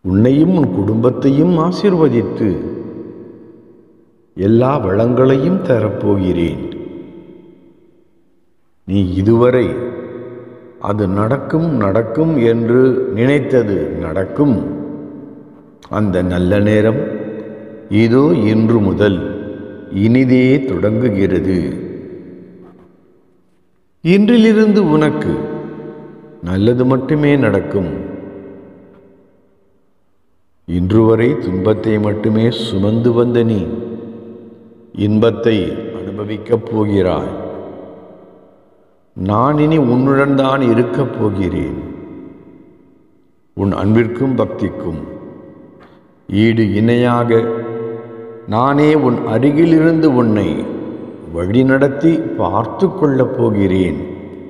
உன்னையும் உன் குடும்பத்தையும் ஆசீர்வதித்து எல்லா வளங்களையும் தரப்போகிறேன் நீ இதுவரை அது நடக்கும் நடக்கும் என்று நினைத்தது நடக்கும் அந்த நல்ல நேரம் இதோ இன்று முதல் இனிதே தொடங்குகிறது இன்றிலிருந்து உனக்கு நல்லது மட்டுமே நடக்கும் இன்று வரை துன்பத்தை மட்டுமே சுமந்து வந்த நீ இன்பத்தை அனுபவிக்கப் போகிறாய் நான் இனி உன்னுடன் தான் இருக்கப் போகிறேன் உன் அன்பிற்கும் பக்திக்கும் ஈடு இணையாக நானே உன் அருகிலிருந்து உன்னை வழிநடத்தி பார்த்து கொள்ளப் போகிறேன்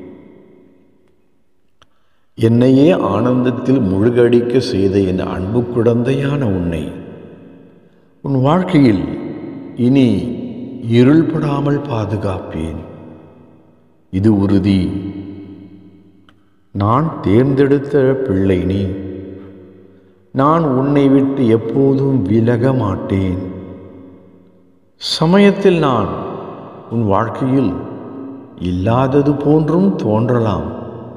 என்னையே ஆனந்தத்தில் முழுகடிக்க செய்த என் அன்பு குழந்தையான உன்னை உன் வாழ்க்கையில் இனி இருள்படாமல் பாதுகாப்பேன் இது உறுதி நான் தேர்ந்தெடுத்த பிள்ளை நீ நான் உன்னை விட்டு எப்போதும் விலக மாட்டேன் சமயத்தில் நான் உன் வாழ்க்கையில் இல்லாதது போன்றும் தோன்றலாம்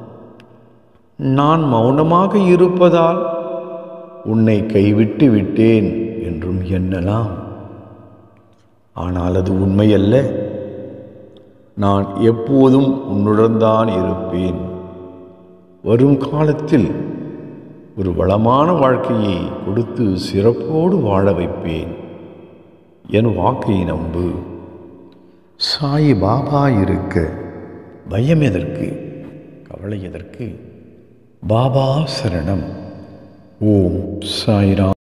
நான் மௌனமாக இருப்பதால் உன்னை கைவிட்டு விட்டேன் என்றும் எண்ணலாம் ஆனால் அது உண்மையல்ல நான் எப்போதும் உன்னுடன் தான் இருப்பேன் வரும் காலத்தில் ஒரு வளமான வாழ்க்கையை கொடுத்து சிறப்போடு வாழ வைப்பேன் என் வாக்கை நம்பு சாய் பாபா இருக்க பயம் எதற்கு கவலை எதற்கு பாபா சரணம் ஓம் சாய்ராம்